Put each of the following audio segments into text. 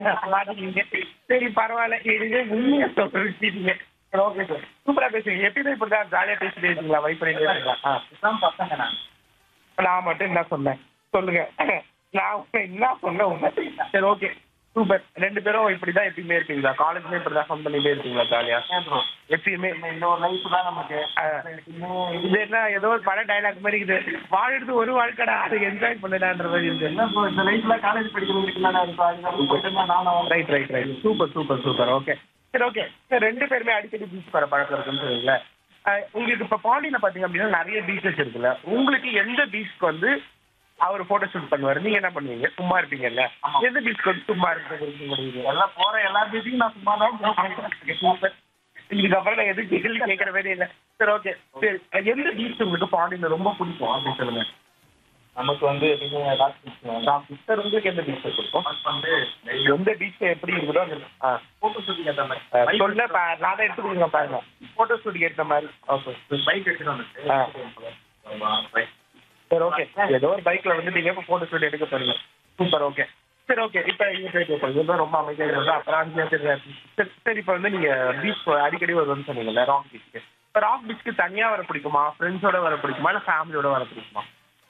மாட்டிக்கிங்க சரி பரவாயில்ல இது உண்மையா சொல்லிட்டீங்க ஓகே சார் சூப்பரா பேசுறீங்க எப்பயுமே இப்படிதான் ஜாலியா பேசிட்டு இருக்கீங்களா வைப் பண்ணிட்டு இருக்கீங்களா ஆ இதுதான் பசங்க நான் நான் மட்டும் என்ன சொன்னேன் சொல்லுங்க நான் உண்மை என்ன சொன்னேன் உண்மை சரி ஓகே சூப்பர் ரெண்டு பேரும் இப்படிதான் எப்பயுமே இருக்கீங்களா காலேஜ்ல இப்படிதான் ஃபன் பண்ணிட்டே இருக்கீங்களா ஜாலியா எப்பயுமே இன்னொரு லைஃப் தான் நமக்கு ஆ. இது என்ன ஏதோ ஒரு பட டைலாக் மாதிரி இருக்குது வாழறது ஒரு வாழ்க்கடா அதை என்ஜாய் பண்ணலான்ற மாதிரி இருக்கு என்ன bro, இந்த லைஃப்ல காலேஜ் படிக்கிறவங்களுக்கு என்ன இருக்கும் அதுக்கு போயிட்டு நானும் right right right super super super okay சரி ஓகே சார் ரெண்டு பேருமே அடிக்கடி பீச் வர பழக்கம் இருக்குன்னு சொல்லுங்கள உங்களுக்கு இப்போ பாண்டியில பார்த்தீங்க அப்படின்னா நிறைய பீச்சஸ் இருக்குல்ல உங்களுக்கு எந்த பீச்சுக்கு வந்து அவர் போட்டோ ஷூட் பண்ணுவாரு நீங்க என்ன பண்ணுவீங்க சும்மா இருப்பீங்கல்ல ஆமா. எந்த பீச்சுக்கு வந்து சும்மா இருக்க எல்லாம் போற எல்லா பேசியும் நான் சும்மா தான் சூப்பர் இதுக்கப்புறம் நான் எதுவும் கேள்வி கேட்கற மாதிரி இல்லை சரி ஓகே சரி எந்த பீச் உங்களுக்கு பாண்டியில ரொம்ப பிடிக்கும் அப்படின்னு சொல்லுங்க நமக்கு வந்து எப்பயுமே ராசி நான் சிஸ்டர் உங்களுக்கு எந்த பீச் பிடிக்கும் வந்து எந்த பீச் எப்படி இருக்குதோ அந்த ஆ போட்டோ ஷூட்டிங் ஏற்ற அஹ் மாதிரி சொல்ல பா- நான் தான் எடுத்து கொடுங்க பாருங்க போட்டோ ஷூட் ஏற்ற மாதிரி ஓகே பைக் எடுத்துட்டு ஆ. வந்துட்டு சரி ஓகே ஏதோ ஒரு பைக்ல வந்து நீங்க இப்போ போட்டோ ஷூட் எடுக்க போறீங்க சூப்பர் ஓகே சரி ஓகே இப்போ இங்க போயிட்டு போறீங்க இப்போ ரொம்ப அமைதியாக இருந்தா அப்புறம் அஞ்சு தெரியாது சரி சரி இப்போ வந்து நீங்க பீச் அடிக்கடி வருவோம்னு சொன்னீங்கல்ல ராக் பீச்சுக்கு இப்போ ராக் பீச்சுக்கு தனியா வர பிடிக்குமா ஃப்ரெண்ட்ஸோட வர பிடிக்குமா இல்லை ஃபேமிலியோட வர பிடிக்குமா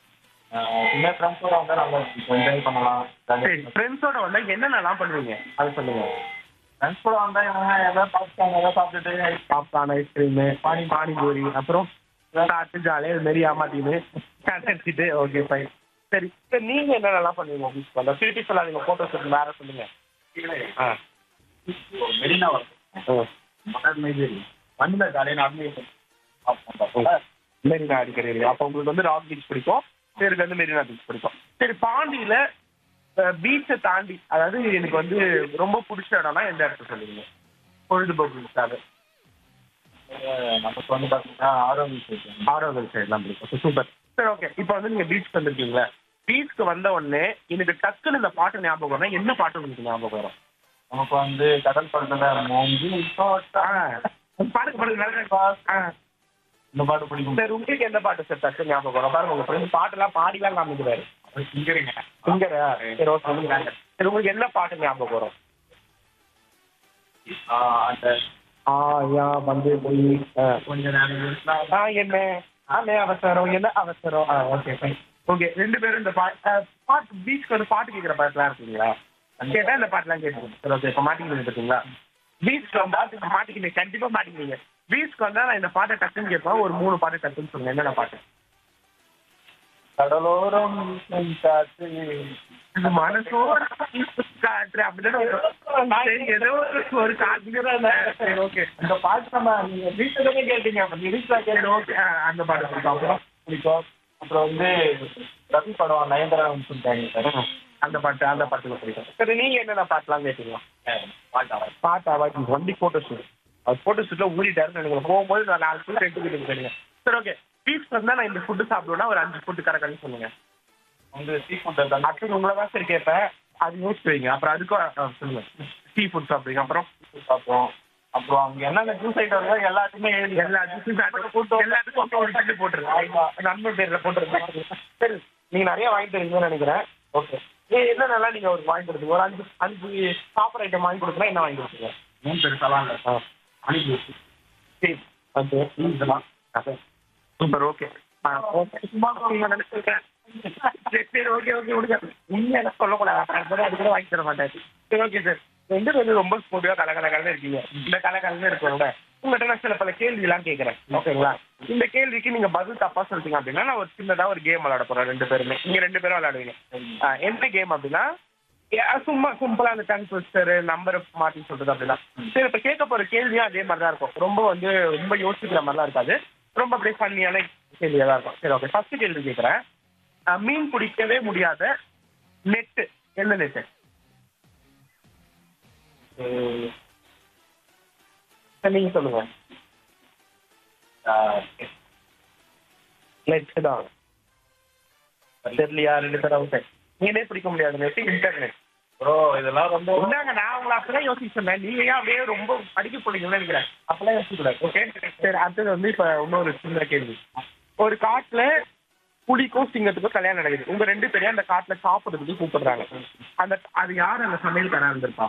இன்னும் ஃப்ரெண்ட்ஸோட வந்தா நல்லா என்ஜாய் பண்ணலாம் சரி ஃப்ரெண்ட்ஸோட வந்தா என்னென்னலாம் பண்ணுவீங்க அது சொல்லுங்க ஃப்ரெண்ட்ஸ் கூட வந்தா இவங்க ஏதாவது சாப்பிட்டாங்க ஏதாவது சாப்பிட்டுட்டு பாப்கார்ன் ஐஸ்கிரீமு பானி பானிபூரி அப்புறம் சாப்பிட்டு ஜாலியாக இது மாரி ஏமாத்தின்னு அடிச்சுட்டு ஓகே ஃபைன் சரி சரி நீங்க என்னென்னலாம் பண்ணுவீங்க பீச் வந்தா திருப்பி சொல்லாதீங்க ஃபோட்டோ ஷூட் வேற சொல்லுங்க ஆ மெரினா வரும் மணல் மேஜரி மண்ணில் ஜாலியாக நடந்து பார்ப்போம் மெரினா அடிக்கடி இருக்கு. அப்போ உங்களுக்கு வந்து ராக் பீச் பிடிக்கும் பேருக்கு வந்து மெரினா பீச் பிடிக்கும் சரி பாண்டியில பீச்சை தாண்டி அதாவது எனக்கு வந்து ரொம்ப பிடிச்ச இடம்னா எந்த இடத்த சொல்லுவீங்க பொழுதுபோக்குக்காக நமக்கு வந்து பார்த்தீங்கன்னா ஆரோக்கியம் ஆரோவில் சைட்லாம் பிடிக்கும் சூப்பர் சரி ஓகே இப்போ வந்து நீங்க பீச் வந்திருக்கீங்களா பீச்சுக்கு வந்த உடனே எனக்கு டக்குன்னு இந்த பாட்டு ஞாபகம் வரும் என்ன பாட்டு உங்களுக்கு ஞாபகம் வரும் நமக்கு வந்து கடல் படத்தில் மோங்கி ஆ, பாடுங்க பாடுங்க நல்லா ஆ இந்த பாட்டு பிடிக்கும் சரி உங்களுக்கு எந்த பாட்டு சார் டக்கு ஞாபகம் வரும் பாருங்க உங்க ஃப்ரெண்ட் பாட்டெல்லாம் பாடிலாம் காமிக்கிறாரு சிங்கருங்க சிங்கரா சரி ஓகே சரி உங்களுக்கு என்ன பாட்டு ஞாபகம் வரும் அந்த ஆ யா வந்து போய் ஆ. கொஞ்ச நேரம் இருந்தா ஆ என்ன ஆமே அவசரம் என்ன அவசரம் ஆ ஓகே ஃபைன் ஓகே ரெண்டு பேரும் இந்த பாட்டு ஆ, பாட்டு பீச்சுக்கு வந்து பாட்டு கேட்குற பாட்டுலாம் இருக்குங்களா கேட்டா இந்த பாட்டுலாம் கேட்டுருங்க சரி ஓகே இப்போ மாட்டிக்கிட்டு இருக்கீங்களா பீச்சுக்கு வந்தா மாட்டிக்கிங்க கண்டிப்பா மாட்டிக்கிங்க பீச்சுக்கு வந்தா நான் இந்த பாட்டை டக்குன்னு கேட்பேன் ஒரு மூணு பாட்டு டக்குன்னு சொல்லுங்க என்னென்ன பாட்டு கடலோரம் காற்று இது மனசோட காற்று அப்படிதான் சரி, ஏதோ ஒரு- ஒரு காத்துக்கிறேன் சரி ஓகே அந்த பாட்டு நம்ம நீங்க வீட்டுல கேட்டீங்க லிரிக்ஸா சரி கேட்டு ஓகே ஆ, அந்த பாட்டு பிடிக்கும் அப்புறம் பிடிக்கும் அப்புறம் வந்து ரவி படம் நயன்தாரா சொல்லிட்டாங்க சார் அந்த பாட்டு அந்த பாட்டுல பிடிக்கும் சரி நீங்க என்னென்ன பாட்டுலாம் கேட்டீங்களா பாட்டு பாட்டு அவாய்ட் ஒன்லி ஃபோட்டோ ஷூட் அது ஃபோட்டோ ஷூட்ல ஊறிட்டாருன்னு நினைக்கிறேன் போகும்போது நான் நாலு ஃபுட் எடுத்து வீட்டுக்கு போயிருங்க சரி ஓகே பீச் வந்தா நான் இந்த ஃபுட்டு சாப்பிடுவேன்னா ஒரு அஞ்சு ஃபுட்டு கரெக்டாக சொல்லுங்க வந்து சீ ஃபுட் அடுத்தது உங்களை தான் சரி கேட்பேன் அது யோசிச்சு வைங்க அப்புறம் அதுக்கும் ஆ, சொல்லுங்க சீ ஃபுட் சாப்பிடுங்க அப்புறம் சாப்பிடுவோம் அப்புறம் அங்க என்னென்ன ஜூஸ் ஐட்டம் இருக்கோ எல்லாத்தையுமே எழுதி எல்லா ஜூஸும் சாப்பிட்டு எல்லாத்துக்கும் அப்புறம் ஒரு டிட்டு போட்டுருங்க நண்பர் பேர்ல போட்டுருங்க சரி நீங்க நிறைய வாங்கி தருவீங்கன்னு நினைக்கிறேன் ஓகே ஏ என்னென்னலாம் நீங்க ஒரு வாங்கி கொடுத்துங்க ஒரு அஞ்சு அஞ்சு சாப்பிட்ற ஐட்டம் வாங்கி கொடுத்தா என்ன வாங்கி கொடுத்துங்க மூணு பெருசாலாம் இல்லை ஆ மணி ஜூஸ் சரி ஓகே இதெல்லாம் சூப்பர் ஓகே ஆ ஓகே சும்மா நீங்க நினைச்சிருக்கேன் சரி சரி ஓகே ஓகே விடுங்க உண்மையாக சொல்லக்கூடாது அப்புறம் அது கூட வாங்கி தர மாட்டேன் சரி ஓகே சார் ரெண்டு பேரும் ரொம்ப ஸ்போர்ட்டிவாக கல கல கலன்னு இருக்கீங்க இந்த கல கலன்னு இருக்கவங்க உங்கள்கிட்ட நான் சில பல கேள்விலாம் கேட்குறேன் ஓகேங்களா இந்த கேள்விக்கு நீங்க பதில் தப்பா சொல்லிட்டீங்க அப்படின்னா நான் ஒரு சின்னதா ஒரு கேம் விளையாட போறேன் ரெண்டு பேருமே நீங்க ரெண்டு பேரும் விளையாடுவீங்க ஆ, என்ன கேம் அப்படின்னா ஏ, சும்மா சிம்பிளா அந்த டங் ட்விஸ்டர் நம்பரை மாத்தி சொல்றது அப்படின்னா சரி இப்ப கேட்க போற கேள்வியும் அதே மாதிரி தான் இருக்கும் ரொம்ப வந்து ரொம்ப யோசிக்கிற மாதிரிலாம் இருக்காது ரொம்ப அப்படியே ஃபன்னியான கேள்வியா தான் இருக்கும் சரி ஓகே ஃபர்ஸ்ட் கேள்வி கேட்குறேன் மீன் பிடிக்கவே முடியாத நெட்டு என்ன நெட்டு நீங்க சொல்லுங்க நெட் தான் தெரியலையா ரெண்டு பேரும் அவுட் நீங்களே பிடிக்க முடியாது நெட் இன்டர்நெட் ப்ரோ இதெல்லாம் ரொம்ப இந்தாங்க நான் உங்களை அப்படிதான் யோசிக்க சொன்னேன் நீங்க ஏன் அப்படியே ரொம்ப படிக்க போறீங்கன்னு நினைக்கிறேன் அப்பெல்லாம் யோசிக்க கூடாது ஓகே சரி அடுத்தது வந்து இப்ப இன்னொரு சின்ன கேள்வி ஒரு காட்டுல புலிக்கும் சிங்கத்துக்கும் கல்யாணம் நடக்குது உங்க ரெண்டு பேரையும் அந்த காட்டுல சாப்பிடுறதுக்கு கூப்பிடுறாங்க அந்த அது யார் அந்த சமையல்காரா இருந்திருப்பா